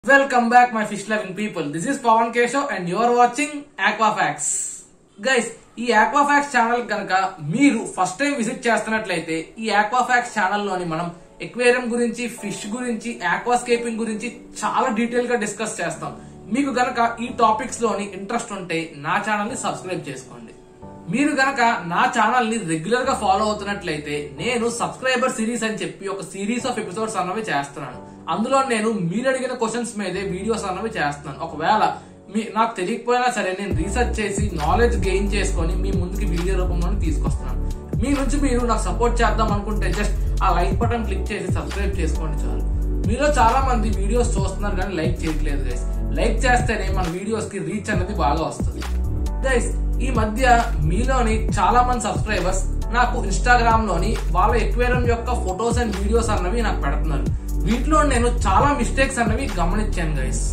Welcome back my fish loving people. This is Pawan Keshav and you are watching Aquafax. Guys ఈ Aquafax channel కనుక మీరు first time visit చేస్తున్నట్లయితే ఈ ఆక్వాఫాక్స్ ఛానల్లోని మనం aquarium గురించి fish గురించి ఆక్వాస్కేపింగ్ గురించి చాలా డీటెయిల్ గా డిస్కస్ చేస్తాం మీకు గనక ఈ టాపిక్స్ లోని ఇంట్రెస్ట్ ఉంటే నా ఛానల్ ని సబ్స్క్రైబ్ చేసుకోండి మీరు గనక నా ఛానల్ ని రెగ్యులర్ గా ఫాలో అవుతున్నట్లయితే నేను సబ్స్క్రైబర్ సిరీస్ అని చెప్పి ఒక సిరీస్ ఆఫ్ ఎపిసోడ్స్ అన్నవి చేస్తున్నాను అందులో నేను మీరు అడిగిన క్వశ్చన్స్ మీదే వీడియోస్ అన్నవి చేస్తున్నాను ఒకవేళ మీ నాకు తెలియకపోయినా సరే నేను రీసెర్చ్ చేసి నాలెడ్జ్ గెయిన్ చేసుకొని మీ ముందుకి వీడియో రూపంలో తీసుకొస్తున్నాను మీ నుంచి మీరు నాకు సపోర్ట్ చేద్దాం అనుకుంటే జస్ట్ ఆ లైక్ బటన్ క్లిక్ చేసి సబ్స్క్రైబ్ చేసుకోండి చాలు మీలో చాలా మంది వీడియోస్ చూస్తున్నారు కానీ లైక్ చేయట్లేదు గైస్ లైక్ చేస్తేనే మన వీడియోస్ కి రీచ్ అనేది బాగా వస్తుంది గైస్ ఈ మధ్య మీలోని చాలా మంది సబ్స్క్రైబర్స్ నాకు ఇన్స్టాగ్రామ్ లోని వాళ్ళ ఎక్వేరియం యొక్క ఫొటోస్ అండ్ వీడియోస్ అన్నవి నాకు పెడుతున్నారు వీటిలో నేను చాలా మిస్టేక్స్ అన్నవి గమనించాను గైస్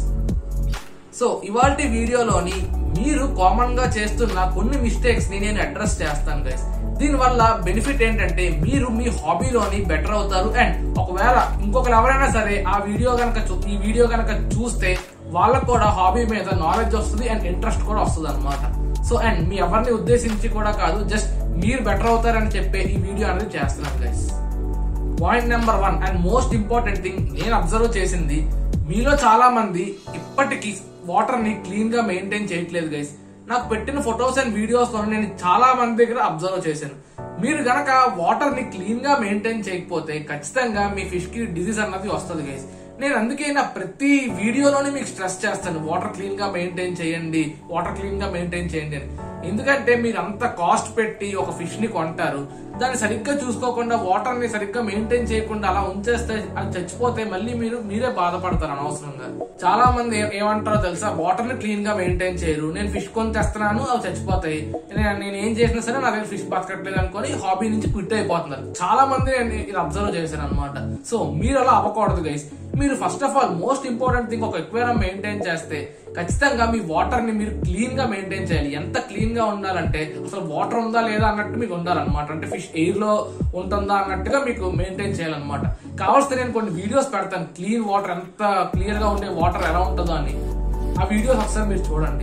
సో ఇవాళ వీడియోలోని మీరు కామన్ గా చేస్తున్న కొన్ని మిస్టేక్స్ ని నేను అడ్రస్ చేస్తాను గైస్ దీని వల్ల బెనిఫిట్ ఏంటంటే మీరు మీ హాబీలోని బెటర్ అవుతారు అండ్ ఒకవేళ ఇంకొకరు ఎవరైనా సరే ఆ వీడియో కనుక ఈ వీడియో కనుక చూస్తే వాళ్ళకు కూడా హాబీ మీద నాలెడ్జ్ వస్తుంది అండ్ ఇంట్రెస్ట్ కూడా వస్తుంది అనమాట సో అండ్ మీ ఎవరిని ఉద్దేశించి కూడా కాదు జస్ట్ మీరు బెటర్ అవుతారని చెప్పే ఈ వీడియో అనేది చేస్తున్నాను guys point number one and most important thing నేను అబ్జర్వ్ చేసింది మీలో చాలా మంది ఇప్పటికీ వాటర్ ని క్లీన్ గా మెయింటైన్ చేయట్లేదు గైస్ నాకు పెట్టిన ఫొటోస్ అండ్ వీడియోస్ లో నేను చాలా మంది దగ్గర అబ్జర్వ్ చేశాను మీరు గనక వాటర్ ని క్లీన్ గా మెయింటైన్ చేయకపోతే ఖచ్చితంగా మీ ఫిష్ కి డిసీజ్ అన్నది వస్తుంది గైస్ నేను అందుకే నా ప్రతి వీడియోలోనే మీకు స్ట్రెస్ చేస్తాను వాటర్ క్లీన్ గా మెయింటైన్ చేయండి వాటర్ క్లీన్ గా మెయింటైన్ చేయండి అని ఎందుకంటే మీరు అంత కాస్ట్ పెట్టి ఒక ఫిష్ ని కొంటారు దాన్ని సరిగ్గా చూసుకోకుండా వాటర్ ని సరిగ్గా మెయింటైన్ చేయకుండా అలా ఉంచేస్తే అది చచ్చిపోతే మళ్ళీ మీరు మీరే బాధపడతారు అనవసరంగా చాలా మంది ఏ- ఏమంటారో తెలుసా వాటర్ ని క్లీన్ గా మెయింటైన్ చేయరు నేను ఫిష్ కొని తెస్తున్నాను అవి చచ్చిపోతాయి నేను నేను ఏం చేసినా సరే నా దగ్గర ఫిష్ బతకట్లేదు అనుకొని హాబీ నుంచి క్విట్ అయిపోతున్నారు చాలా మంది నేను ఇది అబ్జర్వ్ చేశాను అనమాట సో మీరు అలా అవ్వకూడదు గైస్ మీరు first of all most important thing ఒక ఎక్వేరియం మెయింటైన్ చేస్తే ఖచ్చితంగా మీ వాటర్ ని మీరు క్లీన్ గా మెయింటైన్ చేయాలి ఎంత క్లీన్ గా ఉండాలంటే అసలు వాటర్ ఉందా లేదా అన్నట్టు మీకు ఉండాలన్నమాట అంటే ఫిష్ ఎయిర్ లో ఉంటుందా అన్నట్టుగా మీకు మెయింటైన్ చేయాలన్నమాట కావాల్సిన నేను కొన్ని వీడియోస్ పెడతాను క్లీన్ వాటర్ ఎంత క్లియర్ గా ఉండే వాటర్ ఎలా ఉంటుందో అని ఆ వీడియోస్ ఒకసారి మీరు చూడండి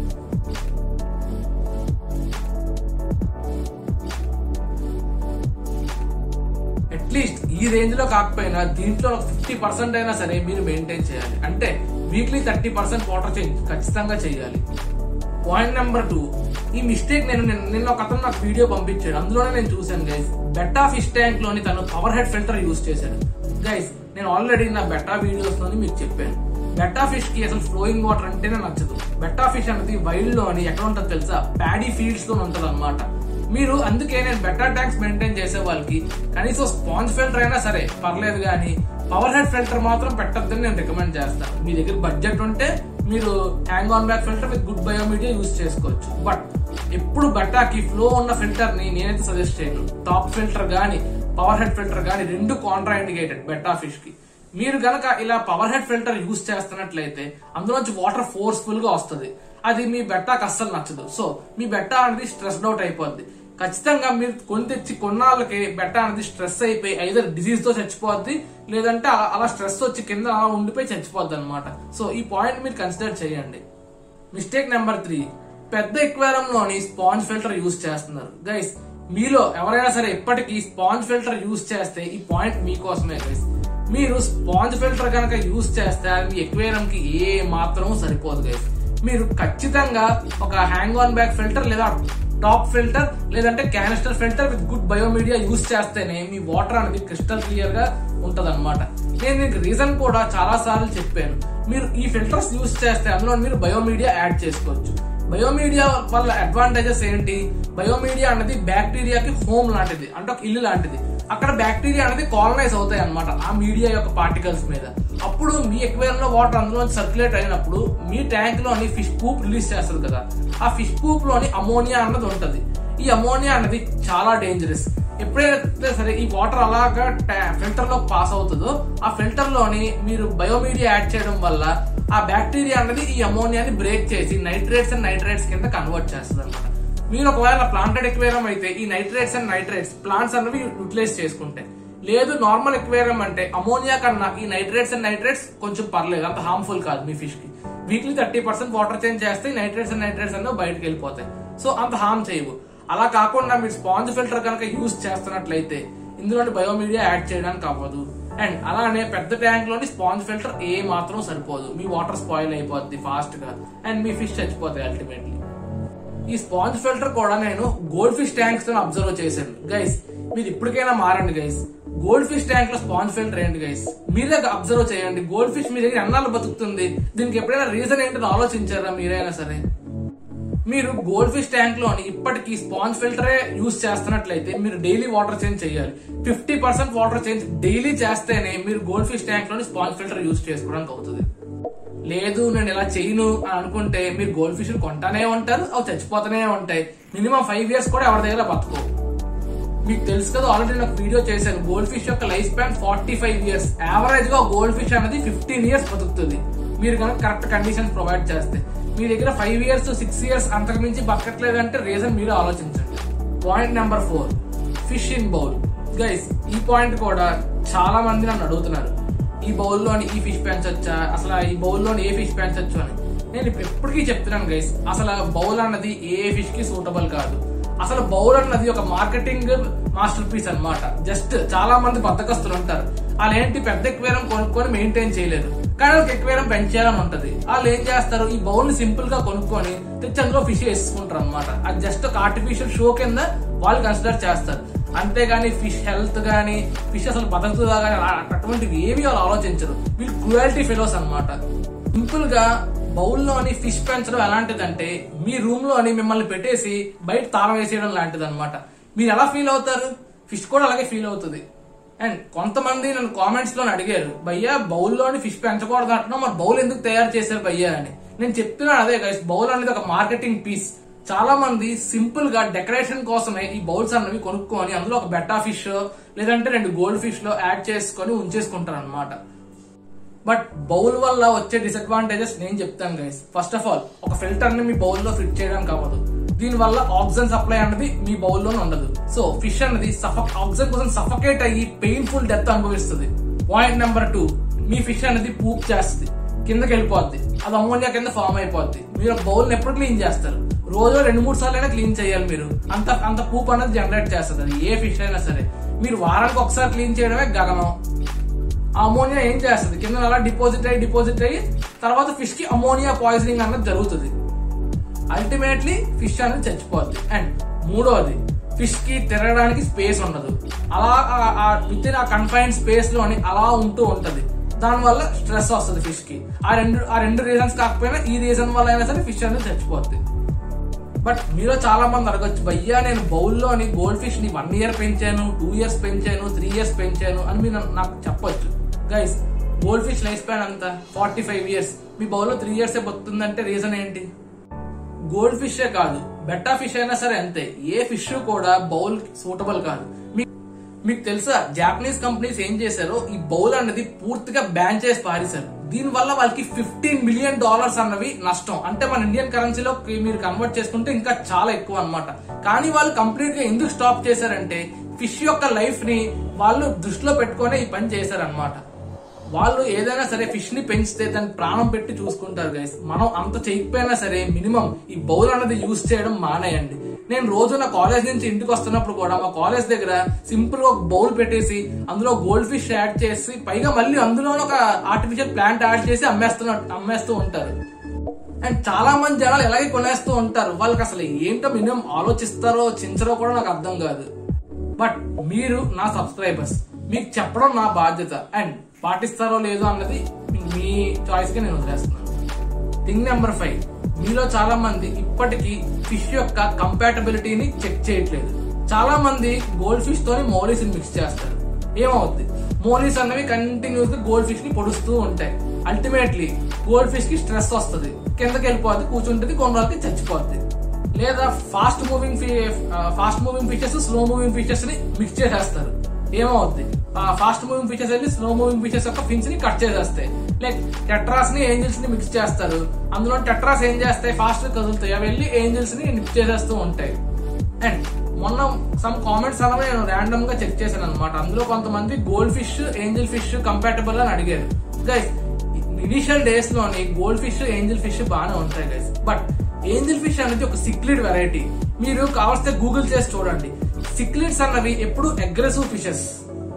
అట్లీస్ట్ ఈ రేంజ్ లో కాకపోయినా దీంట్లో ఫిఫ్టీ పర్సెంట్ అయినా సరే మీరు మెయింటైన్ చేయాలి అంటే weekly thirty percent water change ఖచ్చితంగా చేయాలి పాయింట్ నెంబర్ టూ ఈ మిస్టేక్ నేను నిన్న- నిన్న ఒక అతను నాకు వీడియో పంపించాడు అందులోనే నేను చూశాను గైస్ బెట్టా ఫిష్ ట్యాంక్ లోని తను పవర్ హెడ్ ఫిల్టర్ యూస్ చేశాడు గైస్ నేను ఆల్రెడీ నా బెట్టా వీడియోస్ లోని మీకు చెప్పాను బెట్టా ఫిష్ కి అసలు ఫ్లోయింగ్ వాటర్ అంటేనే నచ్చదు బెట్టా ఫిష్ అనేది వైల్డ్ లోని ఎక్కడ ఉంటుంది తెలుసా ప్యాడీ ఫీల్డ్స్ లో ఉంటుంది అనమాట మీరు అందుకే నేను బెటర్ ట్యాంక్స్ మెయింటైన్ చేసే వాళ్ళకి కనీసం స్పాంజ్ ఫిల్టర్ అయినా సరే పర్లేదు కానీ పవర్ హెడ్ ఫిల్టర్ మాత్రం పెట్టద్దని నేను రికమెండ్ చేస్తాను మీ దగ్గర బడ్జెట్ ఉంటే మీరు hang on back filter with good biomedia use చేసుకోవచ్చు బట్ ఎప్పుడు బట్టాకి ఫ్లో ఉన్న ఫిల్టర్ ని నేనైతే సజెస్ట్ చేయను టాప్ ఫిల్టర్ గానీ పవర్ హెడ్ ఫిల్టర్ గానీ రెండు కాంట్రా ఇండికేటెడ్ బెట్టా ఫిష్ కి మీరు గనక ఇలా పవర్ హెడ్ ఫిల్టర్ యూస్ చేస్తున్నట్లయితే అందులోంచి వాటర్ ఫోర్స్ఫుల్ గా వస్తుంది అది మీ బెట్టాకి అస్సలు నచ్చదు సో మీ బెట్టా అనేది స్ట్రెస్డ్ అవుట్ అయిపోద్ది ఖచ్చితంగా మీరు కొని తెచ్చి కొన్నాళ్ళకి బెట్ట అనేది స్ట్రెస్ అయిపోయి ఐదర్ డిసీజ్ తో చచ్చిపోద్ది లేదంటే అలా- అలా స్ట్రెస్ వచ్చి కింద అలా ఉండిపోయి చచ్చిపోద్ది అనమాట సో ఈ పాయింట్ మీరు కన్సిడర్ చేయండి మిస్టేక్ నెంబర్ త్రీ పెద్ద ఎక్వేరియం లోని స్పాంజ్ ఫిల్టర్ యూస్ చేస్తున్నారు గైస్ మీలో ఎవరైనా సరే ఇప్పటికీ స్పాంజ్ ఫిల్టర్ యూస్ చేస్తే ఈ పాయింట్ మీకోసమే గైస్ మీరు స్పాంజ్ ఫిల్టర్ కనుక యూస్ చేస్తే అది మీ ఎక్వేరియం కి ఏ మాత్రం సరిపోదు గైస్ మీరు ఖచ్చితంగా ఒక హ్యాంగ్ ఆన్ బ్యాక్ ఫిల్టర్ లేదా టాప్ ఫిల్టర్ లేదంటే canister filter with good biomedia use చేస్తేనే మీ వాటర్ అనేది క్రిస్టల్ క్లియర్ గా ఉంటది నేను దీనికి రీజన్ కూడా చాలా సార్లు చెప్పాను మీరు ఈ ఫిల్టర్స్ యూస్ చేస్తే అందులో మీరు బయోమీడియా యాడ్ చేసుకోవచ్చు బయోమీడియా వల్ల అడ్వాంటేజెస్ ఏంటి బయోమీడియా అనేది బ్యాక్టీరియాకి హోమ్ లాంటిది అంటే ఒక ఇల్లు లాంటిది అక్కడ బ్యాక్టీరియా అనేది కాలనైజ్ అవుతాయి అన్నమాట ఆ మీడియా యొక్క పార్టికల్స్ మీద అప్పుడు మీ ఎక్వేరియం లో వాటర్ అందులో సర్క్యులేట్ అయినప్పుడు మీ ట్యాంక్ లోని ఫిష్ పూప్ రిలీజ్ చేస్తుంది కదా ఆ ఫిష్ పూప్ లోని అమోనియా అన్నది ఉంటది ఈ అమోనియా అనేది చాలా డేంజరస్ ఎప్పుడైతే సరే ఈ వాటర్ అలాగా ఫిల్టర్ లో పాస్ అవుతుందో ఆ ఫిల్టర్ లోని మీరు బయోమీడియా యాడ్ చేయడం వల్ల ఆ బ్యాక్టీరియా అనేది ఈ అమోనియాని బ్రేక్ చేసి నైట్రేట్స్ అండ్ నైట్రేట్స్ కింద కన్వర్ట్ చేస్తుంది అనమాట మీరు ఒకవేళ ప్లాంటెడ్ ఎక్వేరియం అయితే ఈ నైట్రేట్స్ అండ్ నైట్రేట్స్ ప్లాంట్స్ అన్నవి యూటిలైజ్ చేసుకుంటాయి లేదు నార్మల్ ఎక్వేరియం అంటే అమోనియా కన్నా ఈ నైట్రేట్స్ అండ్ నైట్రేట్స్ కొంచెం పర్లేదు అంత హార్మ్ఫుల్ కాదు మీ ఫిష్ కి weekly thirty percent water change చేస్తే నైట్రేట్స్ అండ్ నైట్రేట్స్ అన్నీ బయటకు వెళ్ళిపోతాయి సో అంత హార్మ్ చేయవు అలా కాకుండా మీరు స్పాంజ్ ఫిల్టర్ కనుక యూజ్ చేస్తున్నట్లయితే ఇందులో బయోమీడియా యాడ్ చేయడానికి అవ్వదు అండ్ అలానే పెద్ద ట్యాంక్ లోని స్పాంజ్ ఫిల్టర్ ఏ మాత్రం సరిపోదు మీ వాటర్ స్పాయిల్ అయిపోద్ది ఫాస్ట్ గా అండ్ మీ ఫిష్ చచ్చిపోతాయి అల్టిమేట్లీ ఈ స్పాంజ్ ఫిల్టర్ కూడా నేను గోల్డ్ ఫిష్ ట్యాంక్స్ తో అబ్జర్వ్ చేశాను గైస్ మీరు ఇప్పటికైనా మారండి గైస్ గోల్డ్ ఫిష్ ట్యాంక్ లో స్పాంజ్ ఫిల్టర్ ఏంటి గైస్ మీరే అబ్జర్వ్ చేయండి గోల్డ్ ఫిష్ మీ దగ్గర ఎన్నాళ్ళు బతుకుతుంది దీనికి ఎప్పుడైనా రీజన్ ఏంటని ఆలోచించారా మీరైనా సరే మీరు గోల్డ్ ఫిష్ ట్యాంక్ లోని ఇప్పటికీ స్పాంజ్ ఫిల్టరే యూజ్ చేస్తున్నట్లయితే మీరు డైలీ వాటర్ చేంజ్ చేయాలి fifty percent water change daily చేస్తేనే మీరు గోల్డ్ ఫిష్ ట్యాంక్ లోని స్పాంజ్ ఫిల్టర్ యూజ్ చేసుకోవడానికి అవుతుంది లేదు నేను ఇలా చేయను అని అనుకుంటే మీరు గోల్డ్ ఫిష్ కొంటానే ఉంటారు అవి చచ్చిపోతూనే ఉంటాయి మినిమం ఫైవ్ ఇయర్స్ కూడా ఎవరి దగ్గర బతుకో మీకు తెలుసు కదా ఆల్రెడీ నాకు వీడియో చేశాను గోల్డ్ ఫిష్ యొక్క life span forty five years average గా గోల్డ్ ఫిష్ అనేది ఫిఫ్టీన్ ఇయర్స్ బతుకుతుంది మీరు కనుక కరెక్ట్ కండిషన్స్ ప్రొవైడ్ చేస్తే మీ దగ్గర ఫైవ్ ఇయర్స్ సిక్స్ ఇయర్స్ అంతకు మించి బతకట్లేదంటే రీజన్ మీరు ఆలోచించండి point number four fish in bowl guys ఈ పాయింట్ కూడా చాలా మంది నన్ను అడుగుతున్నారు ఈ బౌల్లోని ఈ ఫిష్ పెంచొచ్చా అసలు ఈ బౌల్లోని ఏ ఫిష్ పెంచొచ్చు అని నేను ఎప్పటికీ చెప్తున్నాను గైస్ అసలు బౌల్ అన్నది ఏ ఫిష్ కి సూటబుల్ కాదు అసలు బౌల్ అన్నది ఒక మార్కెటింగ్ మాస్టర్ పీస్ అన్నమాట జస్ట్ చాలా మంది బద్దకస్తులు ఉంటారు వాళ్ళు ఏంటి పెద్ద ఎక్వేరం కొనుక్కొని మెయింటైన్ చేయలేరు కానీ వాళ్ళకి ఎక్వేరం పెంచేయాలని ఉంటది వాళ్ళు ఏం చేస్తారు ఈ బౌల్ ని సింపుల్ గా కొనుక్కొని తెచ్చి అందులో ఫిష్ వేసుకుంటారు అనమాట అది జస్ట్ ఒక ఆర్టిఫిషియల్ షో కింద వాళ్ళు కన్సిడర్ చేస్తారు అంతేగాని ఫిష్ హెల్త్ గానీ ఫిష్ అసలు బతుకుతుందా గానీ అలా- అటువంటివి ఏవి వాళ్ళు ఆలోచించరు వీళ్ళు క్రుయాలిటీ ఫెలోస్ అన్నమాట సింపుల్ గా బౌల్లోని ఫిష్ పెంచడం ఎలాంటిదంటే మీ రూమ్ లోని మిమ్మల్ని పెట్టేసి బయట తాళం వేసేయడం లాంటిది అనమాట మీరు ఎలా ఫీల్ అవుతారు ఫిష్ కూడా అలాగే ఫీల్ అవుతుంది అండ్ కొంతమంది నన్ను కామెంట్స్ లో అడిగారు భయ్యా బౌల్లోని ఫిష్ పెంచకూడదు అంటున్నావు మరి బౌల్ ఎందుకు తయారు చేశారు భయ్యా అని నేను చెప్తున్నాను అదే గైస్ బౌల్ అనేది ఒక మార్కెటింగ్ పీస్ చాలా మంది సింపుల్ గా డెకరేషన్ కోసమే ఈ బౌల్స్ అన్నవి కొనుక్కొని అందులో ఒక బెట్టా ఫిష్ లేదంటే రెండు గోల్డ్ ఫిష్ లో యాడ్ చేసుకొని ఉంచేసుకుంటారు అనమాట బట్ బౌల్ వల్ల వచ్చే డిసడ్వాంటేజెస్ నేను చెప్తాను గైస్ ఫస్ట్ ఆఫ్ ఆల్ ఒక ఫిల్టర్ ని మీ బౌల్ లో ఫిట్ చేయడానికి అవ్వదు దీని వల్ల ఆక్సిజన్ సప్లై అనేది మీ బౌల్ లోనే ఉండదు సో ఫిష్ అనేది సఫక్ ఆక్సిజన్ కోసం సఫకేట్ అయ్యి పెయిన్ఫుల్ డెత్ అనుభవిస్తుంది పాయింట్ నెంబర్ టూ మీ ఫిష్ అనేది పూప్ చేస్తుంది కిందకి వెళ్ళిపోద్ది అది అమోనియా కింద ఫామ్ అయిపోద్ది మీరు బౌల్ ఎప్పుడు క్లీన్ చేస్తారు రోజు రెండు మూడు సార్లు అయినా క్లీన్ చేయాలి మీరు అంత అంత పూప్ అనేది జనరేట్ చేస్తుంది అది ఏ ఫిష్ అయినా సరే మీరు వారానికి ఒకసారి క్లీన్ చేయడమే గగనం ఆ అమోనియా ఏం చేస్తుంది కింద అలా డిపాజిట్ అయ్యి డిపాజిట్ అయ్యి తర్వాత ఫిష్ కి అమోనియా పాయిజనింగ్ అన్నది జరుగుతుంది అల్టిమేట్లీ ఫిష్ అనేది చచ్చిపోద్ది అండ్ మూడోది ఫిష్ కి తిరగడానికి స్పేస్ ఉండదు అలా విత్ ఇన్ ఆ కన్ఫైన్డ్ స్పేస్ లోని అలా ఉంటూ ఉంటది దానివల్ల స్ట్రెస్ వస్తుంది ఫిష్ కి ఆ రెండు ఆ రెండు రీజన్స్ కాకపోయినా ఈ రీజన్ వల్ల అయినా సరే ఫిష్ అనేది చచ్చిపోద్ది బట్ మీలో చాలా మంది అడగచ్చు భయ్యా నేను బౌల్లోని గోల్డ్ ఫిష్ ని వన్ ఇయర్ పెంచాను టూ ఇయర్స్ పెంచాను త్రీ ఇయర్స్ పెంచాను అని మీరు నన్ను- నాకు చెప్పొచ్చు guys gold fish life span అంతా ఫార్టీ ఫైవ్ ఇయర్స్ మీ బౌల్లో త్రీ ఇయర్స్ బతుకుతుందంటే రీజన్ ఏంటి గోల్డ్ ఫిష్ కాదు బెట్టా ఫిష్ అయినా సరే అంతే ఏ ఫిష్ కూడా బౌల్ సూటబుల్ కాదు మీ- మీకు తెలుసా జాపనీస్ కంపెనీస్ ఏం చేశారో ఈ బౌల్ అనేది పూర్తిగా బ్యాన్ చేసి పారేశారు దీని వల్ల వాళ్ళకి ఫిఫ్టీన్ మిలియన్ డాలర్స్ అన్నవి నష్టం అంటే మన ఇండియన్ కరెన్సీలో మీరు కన్వర్ట్ చేసుకుంటే ఇంకా చాలా ఎక్కువ అన్నమాట కానీ వాళ్ళు కంప్లీట్ గా ఎందుకు స్టాప్ చేశారంటే ఫిష్ యొక్క లైఫ్ ని వాళ్ళు దృష్టిలో పెట్టుకొని ఈ పని చేశారన్నమాట వాళ్ళు ఏదైనా సరే ఫిష్ ని పెంచితే దాన్ని ప్రాణం పెట్టి చూసుకుంటారు గైస్ మనం అంత చేయకపోయినా సరే మినిమం ఈ బౌల్ అన్నది యూజ్ చేయడం మానేయండి నేను రోజు నా కాలేజ్ నుంచి ఇంటికి వస్తున్నప్పుడు కూడా మా కాలేజ్ దగ్గర సింపుల్ గా ఒక బౌల్ పెట్టేసి అందులో గోల్డ్ ఫిష్ యాడ్ చేసి పైగా మళ్ళీ అందులో ఒక ఆర్టిఫిషియల్ ప్లాంట్ యాడ్ చేసి అమ్మేస్తున్న అమ్మేస్తూ ఉంటారు అండ్ చాలా మంది జనాలు ఎలాగే కొనేస్తూ ఉంటారు వాళ్ళకి అసలు ఏంటో మినిమం ఆలోచిస్తారో చించరో కూడా నాకు అర్థం కాదు బట్ మీరు నా సబ్స్క్రైబర్స్ మీకు చెప్పడం నా బాధ్యత అండ్ పాటిస్తారో లేదో అన్నది మీ చాయిస్ గా నేను వదిలేస్తున్నాను థింగ్ నెంబర్ ఫైవ్ మీలో చాలా మంది ఇప్పటికీ ఫిష్ యొక్క కంపాటబిలిటీని చెక్ చేయట్లేదు చాలా మంది గోల్డ్ ఫిష్ తోని మౌలీస్ మిక్స్ చేస్తారు ఏమవుద్ది మోలీస్ అన్నవి కంటిన్యూస్ గా గోల్డ్ ఫిష్ ని పొడుస్తూ ఉంటాయి అల్టిమేట్లీ గోల్డ్ ఫిష్ కి స్ట్రెస్ వస్తుంది కిందకి వెళ్ళిపోద్ది కూర్చుంటుంది కొన్ని రోజులకి చచ్చిపోద్ది లేదా fast moving fast moving fishes slow moving fishes ని మిక్స్ చేసేస్తారు ఏమవుద్ది ఫాస్ట్ మూవింగ్ ఫిషెస్ వెళ్ళి స్లో మూవింగ్ ఫిషెస్ యొక్క ఫిన్స్ ని కట్ చేసేస్తాయి లైక్ టెట్రాస్ ని ఏంజిల్స్ ని మిక్స్ చేస్తారు అందులో టెట్రాస్ ఏం చేస్తాయి ఫాస్ట్ కదులుతాయి అవి వెళ్ళి ఏంజిల్స్ ని మిక్స్ చేసేస్తూ ఉంటాయి అండ్ మొన్న సమ్ కామెంట్స్ అనేవి నేను ర్యాండమ్ గా చెక్ చేశాను అనమాట అందులో కొంతమంది gold fish angel fish compatible అని అడిగారు గైస్ ఇనిషియల్ డేస్ లోని గోల్డ్ ఫిష్ ఏంజిల్ ఫిష్ బాగానే ఉంటాయి గైస్ బట్ ఏంజిల్ ఫిష్ అనేది ఒక సిక్లిడ్ వెరైటీ మీరు కావాల్స్తే గూగుల్ చేసి చూడండి సిక్లిడ్స్ అన్నవి ఎప్పుడు అగ్రెసివ్ ఫిషెస్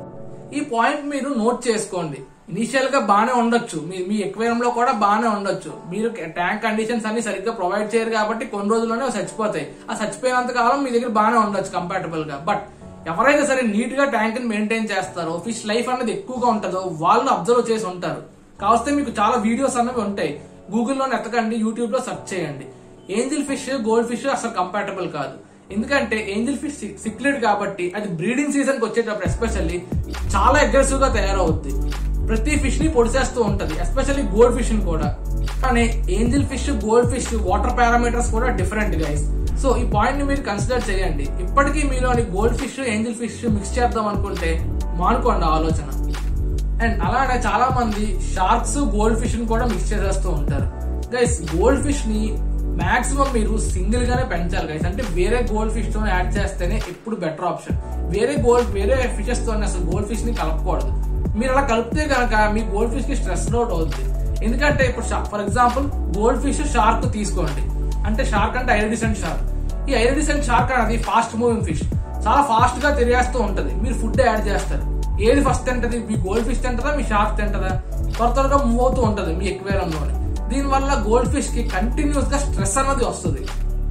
ఈ పాయింట్ మీరు నోట్ చేసుకోండి ఇనిషియల్ గా బాగానే ఉండొచ్చు మీ మీ ఎక్వేరియం లో కూడా బాగానే ఉండొచ్చు మీరు ట్యాంక్ కండిషన్స్ అన్ని సరిగ్గా ప్రొవైడ్ చేయరు కాబట్టి కొన్ని రోజుల్లోనే అవి చచ్చిపోతాయి ఆ చచ్చిపోయినంత కాలం మీ దగ్గర బాగానే ఉండొచ్చు కంపాటబుల్ గా బట్ ఎవరైతే సరే నీట్ గా ట్యాంక్ ని మెయింటైన్ చేస్తారో ఫిష్ లైఫ్ అనేది ఎక్కువగా ఉంటుందో వాళ్ళు అబ్జర్వ్ చేసి ఉంటారు కావస్తే మీకు చాలా వీడియోస్ అన్నవి ఉంటాయి గూగుల్లో ఎత్తకండి యూట్యూబ్ లో సెర్చ్ చేయండి ఏంజిల్ ఫిష్ గోల్డ్ ఫిష్ అసలు కంపాటబుల్ కాదు ఎందుకంటే ఏంజిల్ ఫిష్ సిక్లెడ్ కాబట్టి అది బ్రీడింగ్ సీజన్ కి వచ్చేటప్పుడు ఎస్పెషల్లీ చాలా అగ్రెసివ్ గా తయారవుద్ది ప్రతి ఫిష్ ని పొడిచేస్తూ ఉంటది ఎస్పెషల్లీ గోల్డ్ ఫిష్ ని కూడా కానీ angel fish gold fish water parameters కూడా డిఫరెంట్ గైస్ సో ఈ పాయింట్ ని మీరు కన్సిడర్ చేయండి ఇప్పటికీ మీలోని gold fish angel fish mix చేద్దాం అనుకుంటే మానుకోండి ఆ ఆలోచన అండ్ అలానే చాలా మంది షార్క్స్ గోల్డ్ ఫిష్ ని కూడా మిక్స్ చేసేస్తూ ఉంటారు గైస్ గోల్డ్ ఫిష్ ని మాక్సిమం మీరు సింగిల్ గానే పెంచాలి గైస్ అంటే వేరే గోల్డ్ ఫిష్ తో యాడ్ చేస్తేనే ఎప్పుడు బెటర్ ఆప్షన్ వేరే గోల్డ్ వేరే ఫిషెస్ తో అసలు గోల్డ్ ఫిష్ ని కలపకూడదు మీరు అలా కలిపితే కనుక మీ గోల్డ్ ఫిష్ కి స్ట్రెస్ అవుట్ అవుతుంది ఎందుకంటే ఇప్పుడు for example gold fish shark తీసుకోండి అంటే షార్క్ అంటే ఐరడిసెంట్ షార్క్ ఈ ఐరడిసెంట్ షార్క్ అనేది ఫాస్ట్ మూవింగ్ ఫిష్ చాలా ఫాస్ట్ గా తిరిగేస్తూ ఉంటది మీరు ఫుడ్ యాడ్ చేస్తారు ఏది ఫస్ట్ తింటది మీ గోల్డ్ ఫిష్ తింటదా మీ షార్క్ తింటదా త్వర త్వరగా మూవ్ అవుతూ ఉంటది మీ ఎక్వేరియంలోని దీని వల్ల గోల్డ్ ఫిష్ కి కంటిన్యూస్ గా స్ట్రెస్ అన్నది వస్తుంది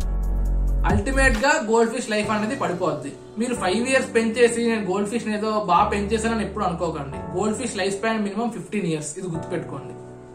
అల్టిమేట్ గా గోల్డ్ ఫిష్ లైఫ్ అనేది పడిపోద్ది మీరు ఫైవ్ ఇయర్స్ పెంచేసి నేను గోల్డ్ ఫిష్ ఏదో బాగా పెంచేసానని ఎప్పుడు అనుకోకండి gold fish life span minimum fifteen years ఇది గుర్తుపెట్టుకోండి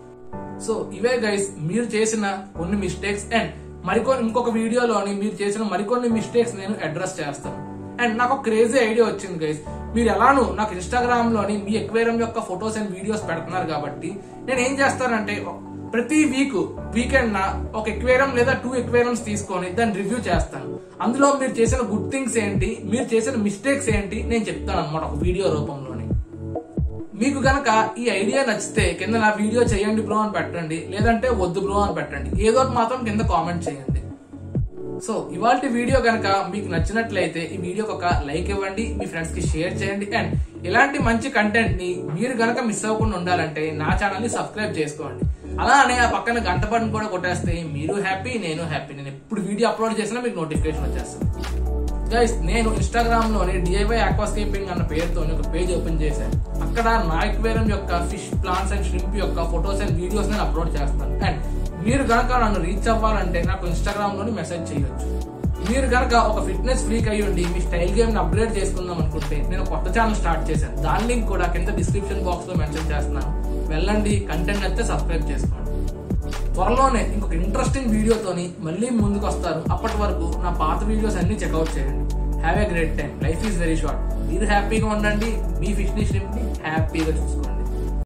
సో ఇవే గైస్ మీరు చేసిన కొన్ని మిస్టేక్స్ అండ్ మరికొన్ని ఇంకొక వీడియోలోని మీరు చేసిన మరికొన్ని మిస్టేక్స్ నేను అడ్రస్ చేస్తాను అండ్ నాకు క్రేజీ ఐడియా వచ్చింది గైస్ మీరు ఎలానూ నాకు ఇన్స్టాగ్రామ్ లోని మీ ఎక్వేరియం యొక్క ఫొటోస్ అండ్ వీడియోస్ పెడుతున్నారు కాబట్టి నేను ఏం చేస్తానంటే ప్రతి వీక్ వీకెండ్ నా ఒక ఎక్వేరియం లేదా టూ ఎక్వేరియంస్ తీసుకొని దాన్ని రివ్యూ చేస్తాను అందులో మీరు చేసిన గుడ్ థింగ్స్ ఏంటి మీరు చేసిన మిస్టేక్స్ ఏంటి నేను చెప్తాను అనమాట ఒక వీడియో రూపంలోని మీకు గనక ఈ ఐడియా నచ్చితే కింద నా వీడియో చేయండి బ్రో అని పెట్టండి లేదంటే వద్దు బ్రో అని పెట్టండి ఏదో ఒకటి మాత్రం కింద కామెంట్ చేయండి సో ఇవాళ వీడియో గనక మీకు నచ్చినట్లయితే ఈ వీడియోకి ఒక లైక్ ఇవ్వండి మీ ఫ్రెండ్స్ కి షేర్ చేయండి అండ్ ఇలాంటి మంచి కంటెంట్ ని మీరు గనక మిస్ అవ్వకుండా ఉండాలంటే నా ఛానల్ ని సబ్స్క్రైబ్ చేసుకోండి అలానే ఆ పక్కన గంట బటన్ కూడా కొట్టేస్తే మీరు హ్యాపీ నేను హ్యాపీ నేను ఎప్పుడు వీడియో అప్లోడ్ చేసినా మీకు నోటిఫికేషన్ వచ్చేస్తుంది గైస్ నేను ఇన్స్టాగ్రామ్ లోని డిఐవై ఆక్వాస్కేపింగ్ అన్న పేరుతో ఒక పేజ్ ఓపెన్ చేశాను అక్కడ నా ఎక్వేరియం యొక్క ఫిష్ ప్లాంట్స్ అండ్ షింప్ యొక్క ఫొటోస్ అండ్ వీడియోస్ నేను అప్లోడ్ చేస్తాను అండ్ మీరు గనక నన్ను రీచ్ అవ్వాలంటే నాకు ఇన్స్టాగ్రామ్ లోని మెసేజ్ చేయొచ్చు మీరు గనక ఒక ఫిట్నెస్ ఫ్రీక్ అయ్యి ఉండి మీ స్టైల్ గేమ్ ని అప్గ్రేడ్ చేసుకుందాం అనుకుంటే నేను కొత్త ఛానల్ స్టార్ట్ చేశాను దాని లింక్ కూడా కింద డిస్క్రిప్షన్ బాక్స్ లో మెన్షన్ చేస్తున్నాను వెళ్ళండి కంటెంట్ అయితే సబ్స్క్రైబ్ చేసుకోండి త్వరలోనే ఇంకొక ఇంట్రెస్టింగ్ వీడియోతోని మళ్ళీ ముందుకు వస్తారు అప్పటి వరకు నా పాత వీడియోస్ అన్ని చెక్అవుట్ చేయండి have a great time life is very short మీరు హ్యాపీగా ఉండండి మీ ఫిష్ ని హ్యాపీగా చూసుకోండి